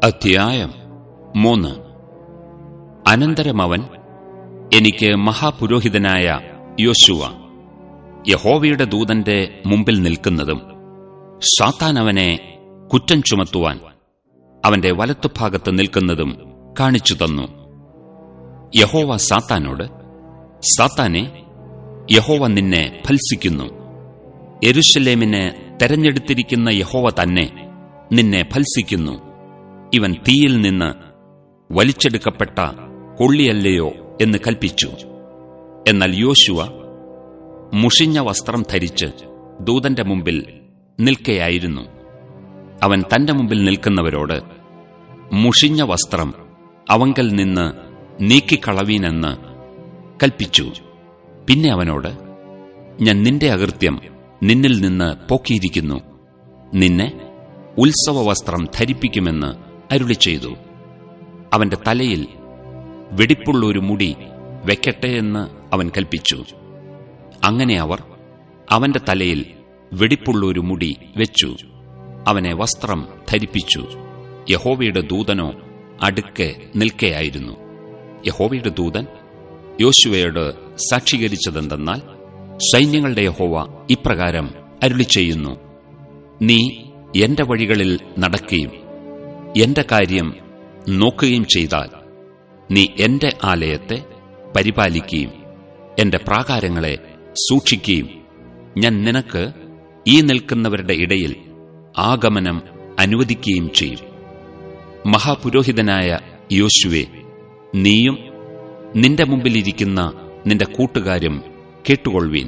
അധ്യായം മൂന്ന് അനന്തരം അവൻ എനിക്ക് മഹാപുരോഹിതനായ യോശുവ യഹോവയുടെ ദൂതന്റെ മുമ്പിൽ നിൽക്കുന്നതും സാത്താൻ അവനെ കുറ്റം ചുമത്തുവാൻ അവന്റെ വലത്തുഭാഗത്ത് നിൽക്കുന്നതും കാണിച്ചു തന്നു യഹോവ സാത്താനോട് സാത്താനെ യഹോവ നിന്നെ ഫൽസിക്കുന്നു എരുശലേമിനെ തെരഞ്ഞെടുത്തിരിക്കുന്ന യഹോവ തന്നെ നിന്നെ ഫൽസിക്കുന്നു ഇവൻ തീയിൽ നിന്ന് വലിച്ചെടുക്കപ്പെട്ട കൊള്ളിയല്ലയോ എന്ന് കൽപ്പിച്ചു എന്നാൽ യോശുവ മുഷിഞ്ഞ വസ്ത്രം ധരിച്ച് ദൂതന്റെ മുമ്പിൽ നിൽക്കയായിരുന്നു അവൻ തന്റെ മുമ്പിൽ നിൽക്കുന്നവരോട് മുഷിഞ്ഞ വസ്ത്രം അവങ്കൽ നിന്ന് നീക്കിക്കളവീനെന്ന് കൽപ്പിച്ചു പിന്നെ അവനോട് ഞാൻ നിന്റെ അകൃത്യം നിന്നിൽ നിന്ന് പോക്കിയിരിക്കുന്നു നിന്നെ ഉത്സവ വസ്ത്രം ധരിപ്പിക്കുമെന്ന് അരുളി ചെയ്തു അവന്റെ തലയിൽ വെടിപ്പുള്ള ഒരു മുടി വെക്കട്ടെ എന്ന് അവൻ കൽപ്പിച്ചു അങ്ങനെ അവർ അവന്റെ തലയിൽ വെടിപ്പുള്ള ഒരു മുടി വെച്ചു അവനെ വസ്ത്രം ധരിപ്പിച്ചു യഹോവയുടെ ദൂതനോ അടുക്കെ നിൽക്കയായിരുന്നു യഹോവയുടെ ദൂതൻ യോശുവയോട് സാക്ഷീകരിച്ചതെന്തെന്നാൽ സൈന്യങ്ങളുടെ യഹോവ ഇപ്രകാരം അരുളി ചെയ്യുന്നു നീ എന്റെ വഴികളിൽ നടക്കുകയും എന്റെ കാര്യം നോക്കുകയും ചെയ്താൽ നീ എന്റെ ആലയത്തെ പരിപാലിക്കുകയും എന്റെ പ്രാകാരങ്ങളെ സൂക്ഷിക്കുകയും ഞാൻ നിനക്ക് ഈ നിൽക്കുന്നവരുടെ ഇടയിൽ ആഗമനം അനുവദിക്കുകയും ചെയ്യും മഹാപുരോഹിതനായ യോശുവെ നീയും നിന്റെ മുമ്പിലിരിക്കുന്ന നിന്റെ കൂട്ടുകാരും കേട്ടുകൊള്ളുവീൻ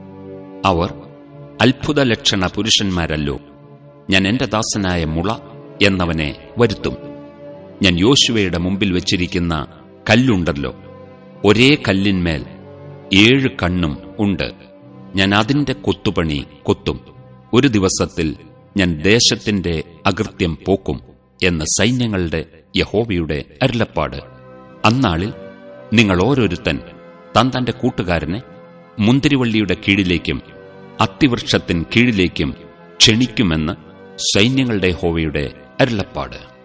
അവർ അത്ഭുത ലക്ഷണ പുരുഷന്മാരല്ലോ ഞാൻ എന്റെ ദാസനായ മുള എന്നവനെ വരുത്തും ഞാൻ യോശുവയുടെ മുമ്പിൽ വെച്ചിരിക്കുന്ന കല്ലുണ്ടല്ലോ ഒരേ കല്ലിന്മേൽ ഏഴ് കണ്ണും ഉണ്ട് ഞാൻ അതിന്റെ കൊത്തുപണി കൊത്തും ഒരു ദിവസത്തിൽ ഞാൻ ദേശത്തിന്റെ അകൃത്യം പോക്കും എന്ന് സൈന്യങ്ങളുടെ യഹോവയുടെ അരുളപ്പാട് അന്നാളിൽ നിങ്ങൾ ഓരോരുത്തൻ താൻ തന്റെ കൂട്ടുകാരനെ മുന്തിരിവള്ളിയുടെ കീഴിലേക്കും അത്തിവൃക്ഷത്തിൻ കീഴിലേക്കും ക്ഷണിക്കുമെന്ന് സൈന്യങ്ങളുടെ ഹോവയുടെ അരുളപ്പാട്